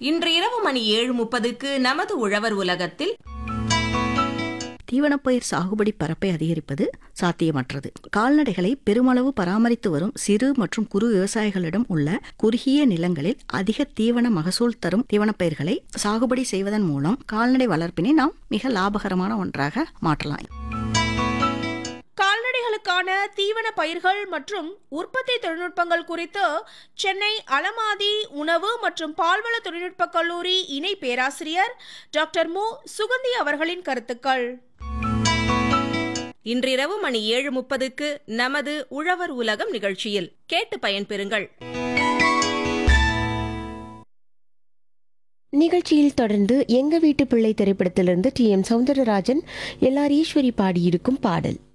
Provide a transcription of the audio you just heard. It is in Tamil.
இன்று இரவு மணி ஏழு முப்பதுக்கு நமது உழவர் உலகத்தில் தீவனப்பயிர் சாகுபடி பரப்பை அதிகரிப்பது சாத்தியமற்றது கால்நடைகளை பெருமளவு பராமரித்து வரும் சிறு மற்றும் குறு விவசாயிகளிடம் உள்ள குறுகிய நிலங்களில் அதிக தீவன மகசூல் தரும் தீவனப்பயிர்களை சாகுபடி செய்வதன் மூலம் கால்நடை வளர்ப்பினை நாம் மிக லாபகரமான ஒன்றாக மாற்றலாம் கால்நடைகளுக்கான தீவன பயிர்கள் மற்றும் உற்பத்தி தொழில்நுட்பங்கள் குறித்து சென்னை அலமாதி உணவு மற்றும் பால்வள தொழில்நுட்ப கல்லூரி இணை பேராசிரியர் டாக்டர் மு சுகந்தி அவர்களின் கருத்துக்கள் இன்றிரவு மணி ஏழு முப்பதுக்கு நமது உழவர் உலகம் நிகழ்ச்சியில் கேட்டு பயன்பெறுங்கள் நிகழ்ச்சியில் தொடர்ந்து எங்க வீட்டு பிள்ளை திரைப்படத்திலிருந்து T M Soundararajan LR Eswari பாடியிருக்கும் பாடல்